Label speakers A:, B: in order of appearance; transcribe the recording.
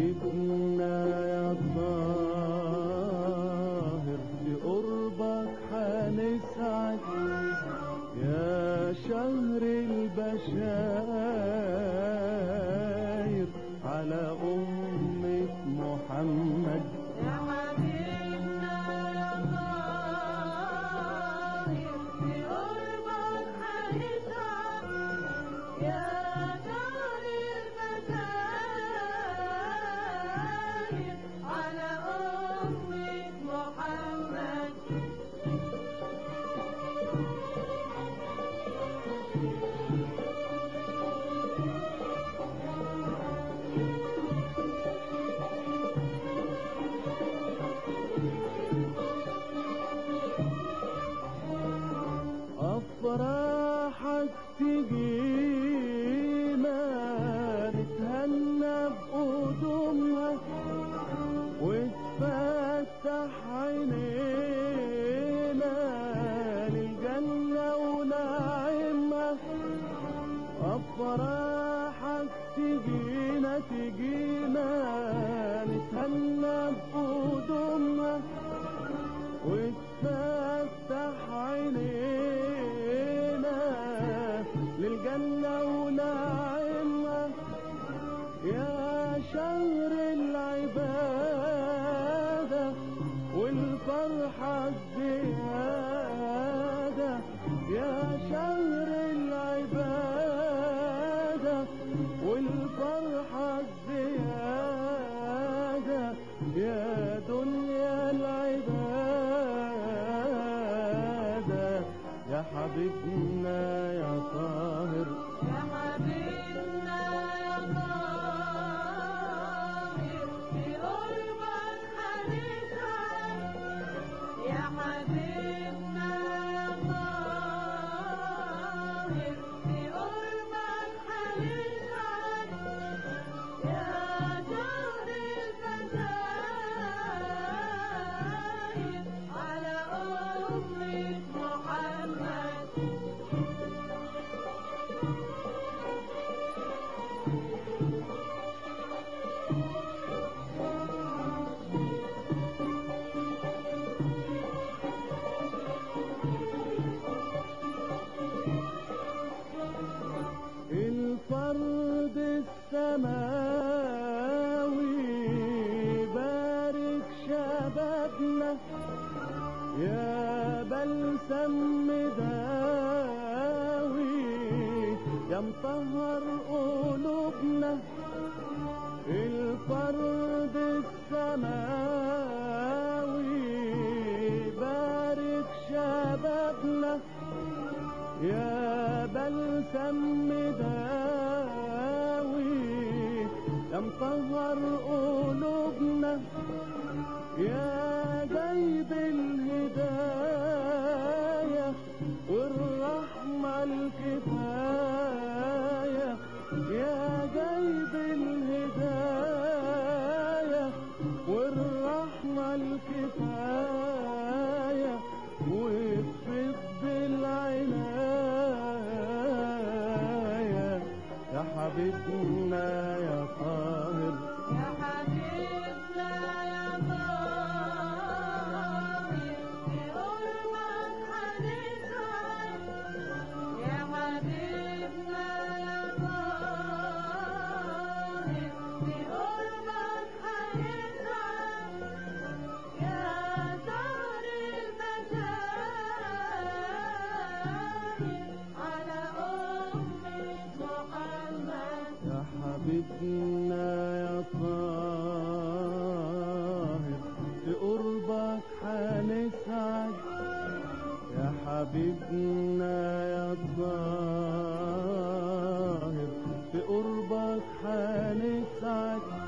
A: حبيبنا يا طاهر بقربك حنسعد يا شهر البشاير على أمة محمد
B: يا حبيبنا يا طاهر بقربك حنسعد يا دار البشاير على أمة محمد
A: أفراحك تجينا نتهنى بقدومها وتفتح عينينا للجنة ونعيمها أفراحك تجينا تجينا نتهنى بقدومها وتفتح عينينا للجنة ونعيمها يا شهر العبادة والفرحة الزيادة يا شهر العبادة والفرحة الزيادة يا دنيا العبادة يا حبيبنا يا طاهر
B: يا حبيبنا يا طاهر بقربك حنسعد يا حبيبنا يا طاهر بقربك حنسعد يا دار البشاير على أمة محمد
A: الفرد السماوي بارك شبابنا يا بلسم مداوي يا مطهر قلوبنا الفرد السماوي بارك شبابنا يا بلسم مداوي يا مطهر قلوبنا يا جايب الهداية والرحمة الكفاية يا جايب الهداية والرحمة الكفاية وفض بالعناية يا حبيبنا يا طاهر
B: يا حبيبنا يا طاهر بقربك حنسعد يا حبيبنا يا طاهر بقربك حنسعد يا دار البشاير على أمة محمد
A: يا حبيبنا يا طاهر بقربك حنسعد يا حبيبنا يا طاهر بقربك حنسعد